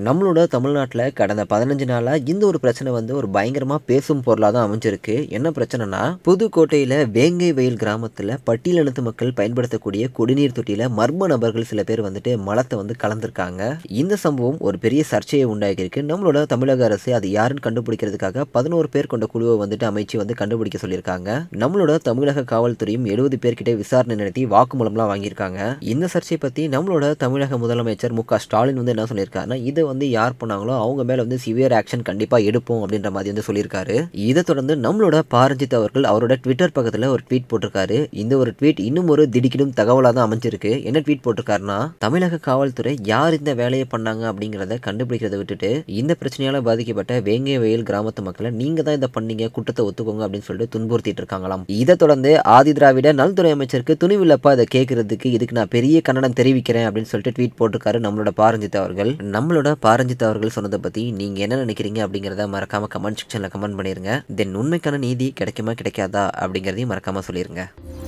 நம்மளோட தமிழ்நாட்டில் கடந்த பதினஞ்சு நாளாக இந்த ஒரு பிரச்சனை வந்து ஒரு பயங்கரமாக பேசும் பொருளாக தான் அமைஞ்சிருக்கு என்ன பிரச்சனைனா புதுக்கோட்டையில் வேங்கை வயல் கிராமத்தில் பட்டியலினத்து மக்கள் பயன்படுத்தக்கூடிய குடிநீர் தொட்டியில் மர்ம நபர்கள் சில பேர் வந்துட்டு மலத்தை வந்து கலந்துருக்காங்க இந்த சம்பவம் ஒரு பெரிய சர்ச்சையை உண்டாக்கியிருக்கு நம்மளோட தமிழக அரசு அது யாருன்னு கண்டுபிடிக்கிறதுக்காக பதினோரு பேர் கொண்ட குழுவை வந்துட்டு அமைச்சு வந்து கண்டுபிடிக்க சொல்லியிருக்காங்க நம்மளோட தமிழக காவல்துறையும் எழுபது பேர்கிட்ட விசாரணை நடத்தி வாக்குமூலம்லாம் வாங்கியிருக்காங்க இந்த சர்ச்சையை பற்றி நம்மளோட தமிழக முதலமைச்சர் மு க ஸ்டாலின் வந்து என்ன சொல்லியிருக்காருன்னா இதை வந்து யார் பண்ணாங்களோ அவங்க மேலே வந்து சிவியர் ஆக்ஷன் கண்டிப்பாக எடுப்போம் அப்படின்ற மாதிரி வந்து சொல்லியிருக்காரு இதை தொடர்ந்து நம்மளோட பாரஞ்சித் அவர்கள் அவரோட ட்விட்டர் பக்கத்தில் ஒரு ட்வீட் போட்டிருக்காரு இந்த ஒரு ட்வீட் இன்னும் ஒரு திடுக்கிடும் தகவலாக தான் அமைஞ்சிருக்கு என்ன ட்வீட் போட்டிருக்காருன்னா தமிழக காவல்துறை யார் இந்த வேலையை பண்ணாங்க அப்படிங்கிறத கண்டுபிடிக்கிறத விட்டுட்டு இந்த பிரச்சனையால பாதிக்கப்பட்ட வேங்கை வயல் கிராமத்து மக்களை நீங்க தான் இதை பண்ணீங்க குற்றத்தை ஒத்துக்கோங்க அப்படின்னு சொல்லிட்டு துன்புறுத்திட்டு இருக்காங்களாம் இதை தொடர்ந்து ஆதி திராவிட நல்துறை அமைச்சருக்கு துணிவில்லப்பா இதை கேட்கறதுக்கு இதுக்கு நான் பெரிய கண்டனம் தெரிவிக்கிறேன் அப்படின்னு சொல்லிட்டு ட்வீட் போட்டிருக்காரு நம்மளோட பாரஞ்சித் அவர்கள் நம்மளோட பாரஞ்சித் அவர்கள் சொன்னதை பத்தி நீங்க என்ன நினைக்கிறீங்க அப்படிங்கிறத மறக்காம கமெண்ட் செக்ஷன்ல கமெண்ட் பண்ணிருங்க தென் உண்மைக்கான நீதி கிடைக்குமா கிடைக்காதா அப்படிங்கிறதையும் மறக்காம சொல்லிருங்க